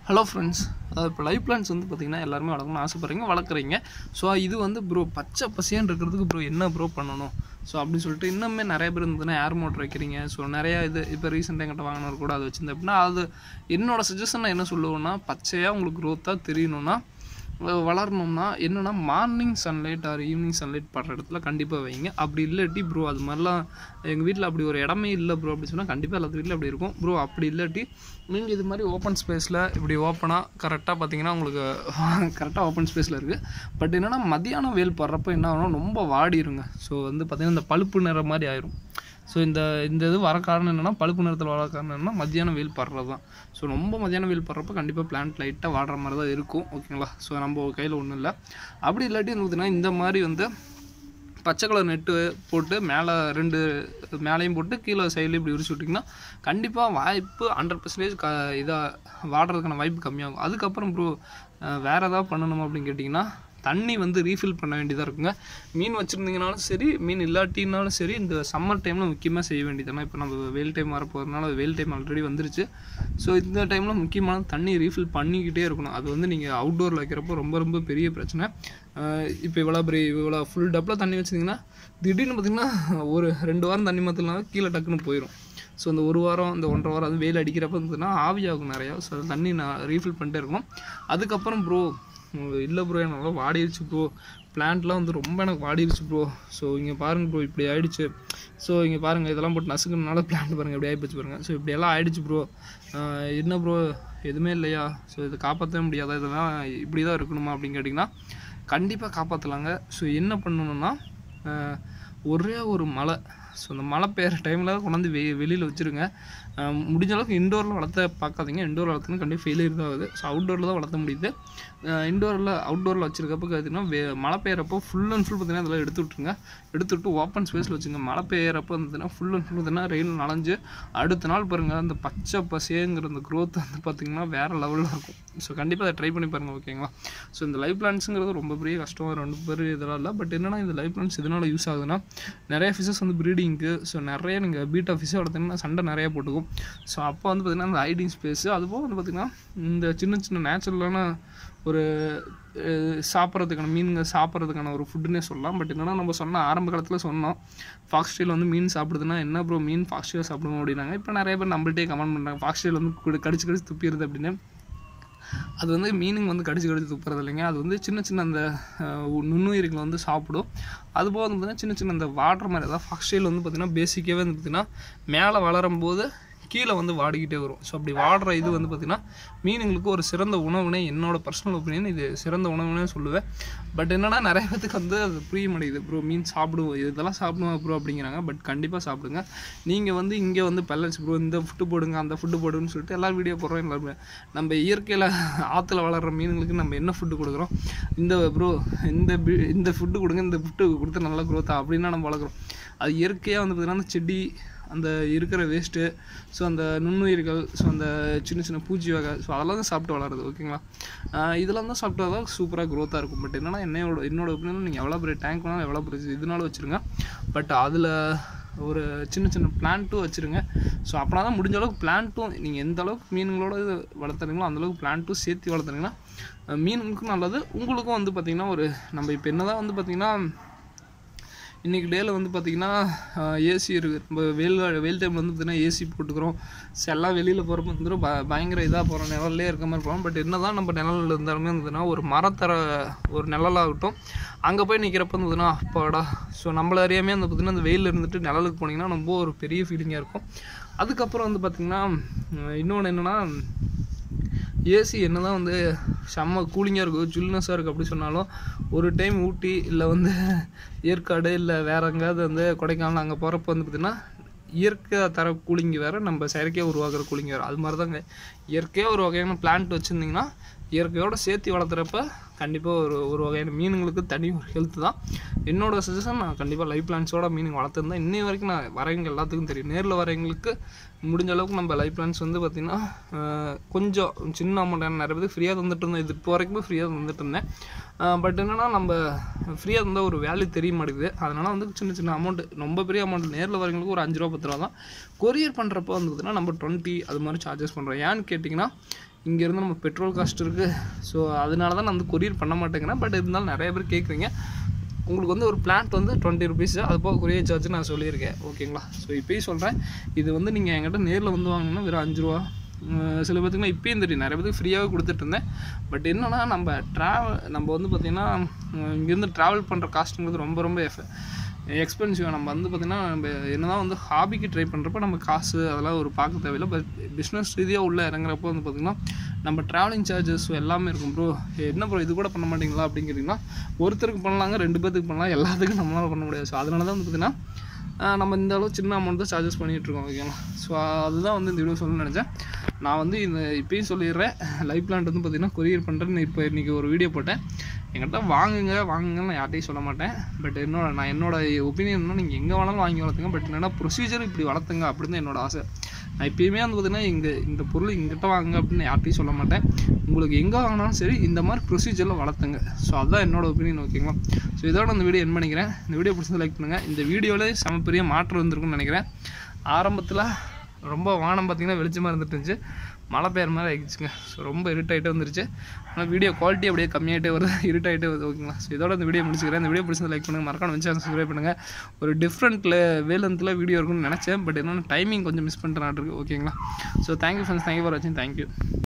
hello friends அதாவது இப்போ life plans வந்து பார்த்தீங்கன்னா எல்லாருமே வளர்க்கணும்னு ஆசைப்படுறீங்க வளர்க்குறீங்க ஸோ இது வந்து ப்ரோ பச்சை பசியான்னு இருக்கிறதுக்கு ப்ரோ என்ன ப்ரோ பண்ணணும் ஸோ அப்படின்னு சொல்லிட்டு இன்னுமே நிறைய பேர் இருந்ததுன்னா ஏர் மோட்டர் வைக்கிறீங்க ஸோ நிறைய இது இப்போ ரீசெண்டாக எங்கிட்ட வாங்கினவர் கூட அது வச்சிருந்தேன் அப்படின்னா அது என்னோட சஜஷன் நான் என்ன சொல்லுவேன்னா பச்சையாக உங்களுக்கு க்ரோத்தாக தெரியணும்னா வ- வளரணும்னா என்னென்னா morning sunlight or evening sunlight படுற இடத்துல கண்டிப்பாக வைங்க அப்படி இல்லாட்டி ப்ரோ அது மாதிரிலாம் எங்கள் வீட்டில் அப்படி ஒரு இடமே இல்லை ப்ரோ அப்படி சொன்னால் கண்டிப்பாக எல்லாத்து வீட்டில் அப்படி இருக்கும் ப்ரோ அப்படி இல்லாட்டி நீங்கள் இது மாதிரி ஓப்பன் ஸ்பேஸில் இப்படி ஓப்பனாக கரெக்டாக பார்த்தீங்கன்னா உங்களுக்கு கரெக்டாக ஓப்பன் ஸ்பேஸில் இருக்குது பட் என்னென்னா மதியானம் வெயில் படுறப்ப என்ன ஆகும் ரொம்ப வாடிருங்க ஸோ வந்து பார்த்தீங்கன்னா இந்த பழுப்பு நிறம் மாதிரி ஆயிரும் ஸோ இந்த இந்த இது வர காரணம் என்னென்னா பழுப்பு நிறத்தில் வர காரணம் என்னன்னா மத்தியானம் வெயில் படுறது தான் ஸோ ரொம்ப மத்தியானம் வெயில் படுறப்ப கண்டிப்பாக பிளான்ட் லைட்டாக வாடுற மாதிரி தான் இருக்கும் ஓகேங்களா ஸோ நம்ம கையில் ஒன்றும் இல்லை அப்படி இல்லாட்டி வந்து பார்த்தீங்கன்னா இந்த மாதிரி வந்து பச்சை கலர் நெட்டு போட்டு மேலே ரெண்டு மேலேயும் போட்டு கீழே சைட்லேயும் இப்படி விரிச்சு விட்டிங்கன்னா கண்டிப்பாக வாய்ப்பு ஹண்ட்ரட் பர்சன்டேஜ் க இதாக வாடுறதுக்கான வாய்ப்பு கம்மியாகும் அதுக்கப்புறம் ப்ரோ வேறு ஏதாவது பண்ணணுமா அப்படின்னு கேட்டிங்கன்னா தண்ணி வந்து ரீஃபில் பண்ண வேண்டியதாக இருக்குங்க மீன் வச்சுருந்தீங்கனாலும் சரி மீன் இல்லாட்டினாலும் சரி இந்த சம்மர் டைமில் முக்கியமாக செய்ய வேண்டியதுனா இப்போ நம்ம வெயில் டைம் வரப்போகிறதுனால வெயில் டைம் ஆல்ரெடி வந்துருச்சு ஸோ இந்த டைமில் முக்கியமான தண்ணி ரீஃபில் பண்ணிக்கிட்டே இருக்கணும் அது வந்து நீங்கள் அவுட்டோரில் வைக்கிறப்போ ரொம்ப ரொம்ப பெரிய பிரச்சனை இப்போ இவ்வளோ பெரிய இவ்வளோ ஃபுல் டப்பில் தண்ணி வச்சிங்கன்னா திடீர்னு பார்த்திங்கன்னா ஒரு ரெண்டு வாரம் தண்ணி மாற்றினா கீழே டக்குன்னு போயிடும் ஸோ இந்த ஒரு வாரம் இந்த ஒன்றரை வாரம் அது வெயில் அடிக்கிறப்ப இருந்ததுன்னா ஆவியாகும் நிறையா ஸோ அது தண்ணி நான் ரீஃபில் பண்ணிட்டே இருக்கணும் அதுக்கப்புறம் ப்ரோ இல்லை ப்ரோ எனக்கு நல்லா வாடிடுச்சு ப்ரோ பிளான்ட்லாம் வந்து ரொம்ப எனக்கு வாடிடுச்சு ப்ரோ ஸோ இங்கே பாருங்கள் ப்ரோ இப்படி ஆயிடுச்சு ஸோ இங்கே பாருங்கள் இதெல்லாம் போட்டு நசுக்குனால பிளான்ட் பாருங்கள் இப்படி ஆகிப்போச்சு பாருங்கள் ஸோ இப்படியெல்லாம் ஆயிடுச்சு ப்ரோ என்ன ப்ரோ எதுவுமே இல்லையா ஸோ இதை காப்பாற்றவே முடியாதா இதெல்லாம் இப்படி தான் இருக்கணுமா அப்படின்னு கேட்டிங்கன்னா கண்டிப்பாக காப்பாற்றலாங்க ஸோ என்ன பண்ணணும்னா ஆஹ், ஒரே ஒரு மழை ஸோ அந்த மழை பெய்கிற டைமில் கொண்டாந்து வெ வெளியில் வச்சுருங்க ஆஹ், முடிஞ்ச அளவுக்கு இண்டோரில் வளர்த்த பார்க்காதீங்க இண்டோர் வளர்த்துனா கண்டிப்பாக ஃபெயிலியர் தான் ஆகுது ஸோ அவுட்டோரில் தான் வளர்த்த முடியுது இண்டோரில் அவுட்டோரில் வச்சுருக்கப்போ பார்த்தீங்கன்னா வே மழை பெய்யறப்போ ஃபுல் அண்ட் ஃபுல் பார்த்தீங்கன்னா இதெல்லாம் எடுத்து விட்ருங்க எடுத்து விட்டு ஓப்பன் ஸ்பேஸில் வச்சுங்க மழை பெய்யறப்போ வந்துன்னா ஃபுல் அண்ட் ஃபுல் பார்த்தீங்கன்னா ரெயின் நனைஞ்சு அடுத்த நாள் பாருங்கள் அந்த பச்சை பசேங்கிற அந்த க்ரோத் வந்து பார்த்திங்கன்னா வேறு லெவலில் இருக்கும் ஸோ கண்டிப்பாக அதை ட்ரை பண்ணி பாருங்கள் ஓகேங்களா ஸோ இந்த லைஃப் பிளான்ஸுங்கிறது ரொம்ப பெரிய கஷ்டம் ரெண்டு பேர் இதெல்லாம் இல்லை பட் என்னன்னா இந்த லைஃப் பிளான்ஸ் எதனால் யூஸ் ஆகுதுன்னா நிறைய ஃபிஷஸ் வந்து ப்ரீடிங்க்கு ஸோ நிறைய நீங்கள் பீட்டா ஃபிஷ்ஷை வளர்த்தீங்கன்னா சண்டை நிறைய போட்டுக்கும் ஸோ அப்போ வந்து பார்த்திங்கன்னா அந்த ஹைடிங் ஸ்பேஸு அதுபோக வந்து பார்த்திங்கன்னா இந்த சின்ன சின்ன நேச்சுரலான ஒரு அஹ், சாப்பிட்றதுக்கான மீனுங்க சாப்பிட்றதுக்கான ஒரு ஃபுட்டுன்னே சொல்லலாம் பட் என்னன்னா நம்ம சொன்ன ஆரம்ப காலத்தில் சொன்னோம் ஃபாக்ஸ்டைல் வந்து மீன் சாப்பிடுதுன்னா என்ன ப்ரோ மீன் ஃபாக்ஸ்டைல் சாப்பிடுவோம் அப்படின்னாங்க இப்போ நிறைய பேர் நம்மள்ட்டே கமெண்ட் பண்ணுறாங்க ஃபாக்ஸ்டைல் வந்து குடு- கடிச்சு கடிச்சு துப்பிடுது அப்படின்னு அது வந்து மீனுங்க வந்து கடிச்சு கடிச்சு துப்புறது இல்லைங்க அது வந்து சின்ன சின்ன அந்த அஹ், நுண்ணுயிரிகளை வந்து சாப்பிடும் அதுபோக வந்து பார்த்தீங்கன்னா சின்ன சின்ன அந்த வாட்டர் மாதிரி அதாவது ஃபக்ஸ்டைல் வந்து பார்த்திங்கன்னா பேசிக்காகவே வந்து பார்த்திங்கன்னா மேலே வளரும் போது கீழே வந்து வாடிக்கிட்டே வரும் ஸோ அப்படி வாடுற இது வந்து பார்த்திங்கன்னா மீனுங்களுக்கு ஒரு சிறந்த உணவுனே என்னோட பர்சனல் ஒப்பீனியன் இது சிறந்த உணவுனே சொல்லுவேன் பட் என்னன்னா நிறைய பேத்துக்கு வந்து அது புரிய மாட்டேங்குது ப்ரோ மீன் சாப்பிடுவோம் இதெல்லாம் சாப்பிடுவோம் ப்ரோ அப்படிங்கிறாங்க பட் கண்டிப்பாக சாப்பிடுங்க நீங்கள் வந்து இங்கே வந்து பெல்லட்ஸ் ப்ரோ இந்த ஃபுட்டு போடுங்க அந்த ஃபுட்டு போடுன்னு சொல்லிட்டு எல்லா வீடியோ போடுறோம் எல்லாருமே நம்ம இயற்கையில் ஆற்றுல வளர்கிற மீனுங்களுக்கு நம்ம என்ன ஃபுட்டு கொடுக்குறோம் இந்த ப்ரோ இந்த பி- இந்த ஃபுட்டு கொடுங்க இந்த ஃபுட்டு கொடுத்து நல்லா growth ஆகும் அப்படின்னா நம்ம வளர்க்குறோம் அது இயற்கையாக வந்து பார்த்திங்கன்னா அந்த செடி அந்த இருக்கிற வேஸ்ட்டு ஸோ அந்த நுண்ணுயிர்கள் ஸோ அந்த சின்ன சின்ன பூச்சி வகை ஸோ அதெல்லாம் தான் சாப்பிட்டு வளருது ஓகேங்களா ஆஹ் இதெல்லாம் தான் சாப்பிட்டா தான் சூப்பராக க்ரோத்தாக இருக்கும் பட் என்னன்னா என்னோட என்னோட ஒப்பீனியன் நீங்கள் எவ்வளோ பெரிய டேங்க் வேணாலும் எவ்வளோ பெரிய இதனால வச்சுருங்க பட் அதில் ஒரு சின்ன சின்ன பிளான்ட்டும் வச்சுருங்க ஸோ அப்படின்னா தான் முடிஞ்ச அளவுக்கு பிளான்ட்டும் நீங்கள் எந்த அளவுக்கு மீனுங்களோட இது வளர்த்துறீங்களோ அந்த அளவுக்கு பிளான்ட்டும் சேர்த்து வளர்த்துறீங்கன்னா அஹ் மீனுக்கும் நல்லது உங்களுக்கும் வந்து பார்த்திங்கன்னா ஒரு நம்ம இப்போ என்னதான் வந்து பார்த்திங்கன்னா இன்றைக்கி டேயில் வந்து பார்த்திங்கன்னா ஏசி இருக்குது நம்ம வெயில் வெயில் டைமில் வந்து பார்த்திங்கன்னா ஏசி போட்டுக்கிறோம் ஸோ எல்லாம் வெளியில் போகிறப்ப வந்துடும் ப பயங்கர இதாக போகிறோம் நிழல்லே இருக்க மாதிரி போகிறோம் பட் என்ன தான் நம்ம நிழலில் இருந்தாலுமே இருந்ததுன்னா ஒரு மரத்தர ஒரு நிழலாகட்டும் அங்கே போய் நிற்கிறப்ப இருந்ததுன்னா அப்பாடா ஸோ நம்மள அறியாமே அந்த பார்த்திங்கன்னா அந்த வெயிலில் இருந்துட்டு நிழலுக்கு போனீங்கன்னா ரொம்ப ஒரு பெரிய ஃபீலிங்காக இருக்கும் அதுக்கப்புறம் வந்து பார்த்திங்கன்னா இன்னொன்று என்னென்னா ஏசி என்ன தான் வந்து செம்ம கூலிங்காக இருக்கும் ஜில்னஸாக இருக்குது அப்படி சொன்னாலும் ஒரு டைம் ஊட்டி இல்லை வந்து ஏற்காடு இல்லை வேற எங்கேயாவது வந்து கொடைக்கானல் அங்கே போகிறப்ப வந்து பார்த்திங்கன்னா இயற்கை தர கூலிங் வேறு நம்ம செயற்கையாக உருவாக்குற கூலிங் வேறு அது மாதிரி தாங்க இயற்கையாக ஒரு வகையான பிளான்ட் வச்சுருந்தீங்கன்னா இயற்கையோட சேர்த்து வளர்த்துறப்ப கண்டிப்பாக ஒரு ஒரு வகையான மீனுங்களுக்கு தனி ஒரு ஹெல்த் தான் என்னோட சஜஷன் நான் கண்டிப்பாக லைஃப் பிளான்ஸோட மீனுங்க வளர்த்துருந்தேன் இன்னை வரைக்கும் நான் வரவங்க எல்லாத்துக்கும் தெரியும் நேரில் வரவங்களுக்கு முடிஞ்ச அளவுக்கு நம்ம லைஃப் பிளான்ஸ் வந்து பார்த்திங்கன்னா ஆஹ், கொஞ்சம் சின்ன அமௌண்ட் நிறைய பேருக்கு ஃப்ரீயாக தந்துட்டு இருந்தேன் இது இப்போ வரைக்குமே ஃப்ரீயாக தந்துட்டு இருந்தேன் பட் என்னென்னா நம்ம ஃப்ரீயாக இருந்தால் ஒரு வேல்யூ தெரிய மாட்டேங்குது அதனால் வந்து சின்ன சின்ன அமௌண்ட் ரொம்ப பெரிய அமௌண்ட் நேரில் வரவங்களுக்கு ஒரு அஞ்சு ரூபா பத்து ரூபா தான் கொரியர் பண்ணுறப்போ வந்து பார்த்திங்கன்னா நம்ம டுவெண்ட்டி அது மாதிரி சார்ஜஸ் பண்ணுறோம் ஏன்னு கேட்டிங்கன்னா இங்கேருந்து நம்ம பெட்ரோல் காஸ்ட் இருக்குது ஸோ அதனால தான் நான் வந்து கொரியர் பண்ண மாட்டேங்கிறேன் பட் இருந்தாலும் நிறைய பேர் கேட்குறீங்க உங்களுக்கு வந்து ஒரு பிளான்ட் வந்து டுவெண்ட்டி ருபீஸ் அது போக கொரியர் சார்ஜ் நான் சொல்லியிருக்கேன் ஓகேங்களா ஸோ இப்போயும் சொல்கிறேன் இது வந்து நீங்கள் என்கிட்ட நேரில் வந்து வாங்கினா வெறும் அஞ்சு ரூபா உம், சில பேத்துக்குலாம் இப்பயும் தெரியும் நிறைய பேருக்கு ஃப்ரீயாகவே கொடுத்துட்டு இருந்தேன் பட் என்னன்னா நம்ம ட்ராவல் நம்ம வந்து பார்த்திங்கன்னா உம், இங்கேருந்து ட்ராவல் பண்ணுற காஸ்ட்டுங்கிறது ரொம்ப ரொம்ப எஃப் எக்ஸ்பென்சிவ் நம்ம வந்து பார்த்திங்கன்னா நம்ம என்னதான் வந்து ஹாபிக்கு ட்ரை பண்ணுறப்ப நம்ம காசு அதெல்லாம் ஒரு பார்க்க தேவையில்லை பட் பிஸ்னஸ் ரீதியாக உள்ளே இறங்குறப்போ வந்து பார்த்திங்கன்னா நம்ம ட்ராவலிங் சார்ஜஸ் எல்லாமே இருக்கும் ப்ரோ என்ன ப்ரோ இது கூட பண்ண மாட்டீங்களா அப்படின்னு கேட்டிங்கன்னா ஒருத்தருக்கு பண்ணலாங்க ரெண்டு பேர்த்துக்கு பண்ணலாம் எல்லாத்துக்கும் நம்மளால பண்ண முடியாது ஸோ அதனால தான் வந்து பார்த்திங்கன்னா ஆஹ் நம்ம இந்த அளவு சின்ன அமௌண்ட் தான் சார்ஜஸ் பண்ணிகிட்ருக்கோம் ஓகேங்களா ஸோ அதுதான் வந்து இந்த வீடியோ சொல்லணும்னு நினச்சேன் நான் வந்து இந்த இப்பயும் சொல்லிடுறேன் லைஃப் பிளான்ட் வந்து பார்த்திங்கன்னா கொரியர் பண்ணுறேன்னு இப்போ இன்றைக்கி ஒரு வீடியோ போட்டேன் என்கிட்ட வாங்குங்க வாங்குங்கன்னு நான் யார்ட்டையும் சொல்ல மாட்டேன் பட் என்னோட நான் என்னோட ஒப்பீனியன்னா நீங்கள் எங்கே வேணாலும் வாங்கி வளர்த்துங்க பட் என்னென்னா ப்ரொசீஜர் இப்படி வளர்த்துங்க அப்படின்னு தான் என்னோட ஆசை நான் எப்பயுமே வந்து பார்த்தீங்கன்னா இங்கே இந்த பொருள் இங்கிட்ட வாங்க அப்படின்னு யார்ட்டையும் சொல்ல மாட்டேன் உங்களுக்கு எங்கே வாங்கினாலும் சரி இந்த மாதிரி ப்ரொசீஜரில் வளர்த்துங்க ஸோ அதுதான் என்னோட ஒப்பீனியன் ஓகேங்களா ஸோ இதோட இந்த வீடியோ என் பண்ணிக்கிறேன் இந்த வீடியோ பிடிச்சது லைக் பண்ணுங்கள் இந்த வீடியோவில் செம பெரிய மாற்றம் வந்திருக்குன்னு நினைக்கிறேன் ஆரம்பத்தில் ரொம்ப வானம் பார்த்தீங்கன்னா வெளிச்சமாக இருந்துட்டு இருந்துச்சு மழை பெய்யுற மாதிரி ஆகிடுச்சுங்க ஸோ ரொம்ப இருட்டாயிட்டே வந்துருச்சு ஆனால் வீடியோ குவாலிட்டி அப்படியே கம்மியாகிட்டே வருது இருட்டாயிட்டே வருது ஓகேங்களா ஸோ இதோட இந்த வீடியோ முடிச்சுக்கிறேன் இந்த வீடியோ பிடிச்சது லைக் பண்ணுங்கள் மறக்காம வந்து சப்ஸ்கிரைப் பண்ணுங்கள் ஒரு டிஃப்ரெண்ட்டில் வேலந்தில் வீடியோ இருக்கும்னு நினச்சேன் பட் என்னென்ன டைமிங் கொஞ்சம் மிஸ் பண்ணிட்டு இருக்கு ஓகேங்களா so thank you friends thank you for வாட்சிங் தேங்க்யூ